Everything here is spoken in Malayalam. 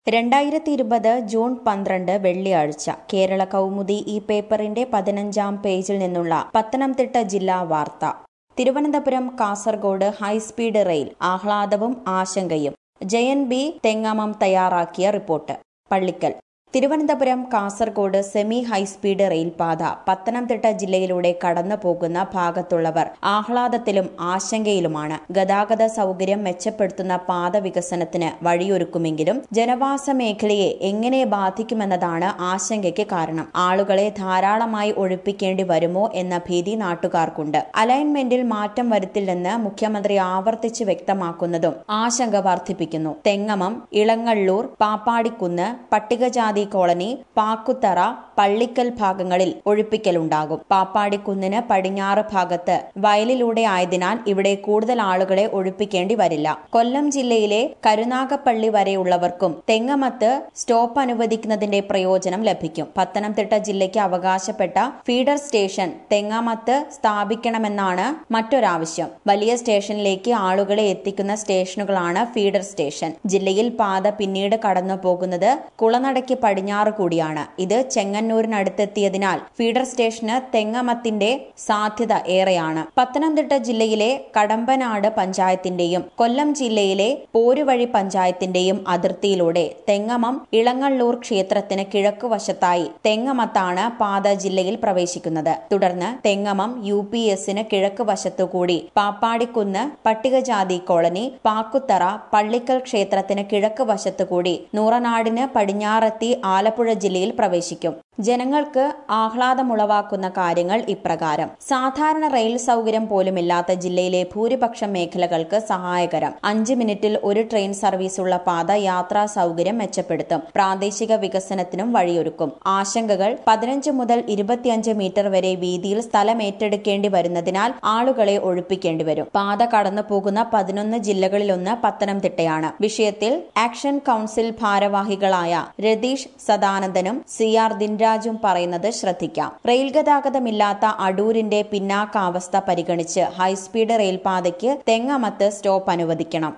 രണ്ടായിരത്തി ഇരുപത് ജൂൺ പന്ത്രണ്ട് വെള്ളിയാഴ്ച കേരള കൗമുദി ഈ പേപ്പറിന്റെ പതിനഞ്ചാം പേജിൽ നിന്നുള്ള പത്തനംതിട്ട ജില്ലാ വാർത്ത തിരുവനന്തപുരം കാസർഗോഡ് ഹൈസ്പീഡ് റെയിൽ ആഹ്ലാദവും ആശങ്കയും ജയൻ ബി തെങ്ങമം തയ്യാറാക്കിയ report Pallikkal Thiruvananthapuram Kasaragod semi high speed റെയിൽപാത പത്തനംതിട്ട ജില്ലയിലൂടെ കടന്നു പോകുന്ന ഭാഗത്തുള്ളവർ ആഹ്ലാദത്തിലും ആശങ്കയിലുമാണ് ഗതാഗത സൗകര്യം മെച്ചപ്പെടുത്തുന്ന പാത വികസനത്തിന് വഴിയൊരുക്കുമെങ്കിലും ജനവാസ മേഖലയെ എങ്ങനെ ബാധിക്കുമെന്നതാണ് ആശങ്കയ്ക്ക് കാരണം ആളുകളെ ധാരാളമായി ഒഴിപ്പിക്കേണ്ടി വരുമോ എന്ന ഭീതി നാട്ടുകാർക്കുണ്ട് അലൈൻമെന്റിൽ മാറ്റം വരുത്തില്ലെന്ന് മുഖ്യമന്ത്രി ആവർത്തിച്ച് വ്യക്തമാക്കുന്നതും ആശങ്ക വർദ്ധിപ്പിക്കുന്നു തെങ്ങമം ഇളങ്ങള്ളൂർ പാപ്പാടിക്കുന്ന് പട്ടികജാതി കോളനി പാക്കുത്തറ പള്ളിക്കൽ ഭാഗങ്ങളിൽ ഒഴിപ്പിക്കലുണ്ടാകും പാപ്പാടിക്കുന്നിന് പടിഞ്ഞാറ് ഭാഗത്ത് വയലിലൂടെ ആയതിനാൽ ഇവിടെ കൂടുതൽ ആളുകളെ ഒഴിപ്പിക്കേണ്ടി വരില്ല കൊല്ലം ജില്ലയിലെ കരുനാഗപ്പള്ളി വരെയുള്ളവർക്കും തെങ്ങമത്ത് സ്റ്റോപ്പ് അനുവദിക്കുന്നതിന്റെ പ്രയോജനം ലഭിക്കും പത്തനംതിട്ട ജില്ലയ്ക്ക് അവകാശപ്പെട്ട ഫീഡർ സ്റ്റേഷൻ തെങ്ങമത്ത് സ്ഥാപിക്കണമെന്നാണ് മറ്റൊരാവശ്യം വലിയ സ്റ്റേഷനിലേക്ക് ആളുകളെ എത്തിക്കുന്ന സ്റ്റേഷനുകളാണ് ഫീഡർ സ്റ്റേഷൻ ജില്ലയിൽ പാത പിന്നീട് കടന്നു പോകുന്നത് കുളനടയ്ക്ക് പടിഞ്ഞാറ് കൂടിയാണ് ഇത് ചെങ്ങന്നൂരിനടുത്തെത്തിയതിനാൽ ഫീഡർ സ്റ്റേഷന് തെങ്ങമത്തിന്റെ സാധ്യത ഏറെയാണ് പത്തനംതിട്ട ജില്ലയിലെ കടമ്പനാട് പഞ്ചായത്തിന്റെയും കൊല്ലം ജില്ലയിലെ പോരുവഴി പഞ്ചായത്തിന്റെയും അതിർത്തിയിലൂടെ തെങ്ങമം ഇളങ്ങള്ളൂർ ക്ഷേത്രത്തിന് കിഴക്കുവശത്തായി തെങ്ങമത്താണ് പാത ജില്ലയിൽ പ്രവേശിക്കുന്നത് തുടർന്ന് തെങ്ങമം യു പി എസിന് കിഴക്ക് വശത്തുകൂടി പാപ്പാടിക്കുന്ന് പട്ടികജാതി കോളനി പാക്കുത്തറ പള്ളിക്കൽ ക്ഷേത്രത്തിന് കിഴക്ക് വശത്തുകൂടി നൂറനാടിന് പടിഞ്ഞാറെത്തി ആലപ്പുഴ ജില്ലയിൽ പ്രവേശിക്കും ജനങ്ങൾക്ക് ആഹ്ലാദമുളവാക്കുന്ന കാര്യങ്ങൾ ഇപ്രകാരം സാധാരണ റെയിൽ സൗകര്യം പോലുമില്ലാത്ത ജില്ലയിലെ ഭൂരിപക്ഷം മേഖലകൾക്ക് സഹായകരം അഞ്ച് മിനിറ്റിൽ ഒരു ട്രെയിൻ സർവീസുള്ള പാത യാത്രാ സൗകര്യം മെച്ചപ്പെടുത്തും പ്രാദേശിക വികസനത്തിനും വഴിയൊരുക്കും ആശങ്കകൾ പതിനഞ്ച് മുതൽ ഇരുപത്തിയഞ്ച് മീറ്റർ വരെ വീതിയിൽ സ്ഥലം ഏറ്റെടുക്കേണ്ടി വരുന്നതിനാൽ ആളുകളെ ഒഴിപ്പിക്കേണ്ടി വരും പാത കടന്നു പോകുന്ന പതിനൊന്ന് ജില്ലകളിലൊന്ന് പത്തനംതിട്ടയാണ് വിഷയത്തിൽ ആക്ഷൻ കൌൺസിൽ ഭാരവാഹികളായ രതീഷ് സദാനന്ദനും സി ആർ ദിൻരാജും പറയുന്നത് ശ്രദ്ധിക്കാം റെയിൽ ഗതാഗതമില്ലാത്ത അടൂരിന്റെ പിന്നാക്കാവസ്ഥ പരിഗണിച്ച് ഹൈസ്പീഡ് റെയിൽപാതയ്ക്ക് തെങ്ങമത്ത് സ്റ്റോപ്പ് അനുവദിക്കണം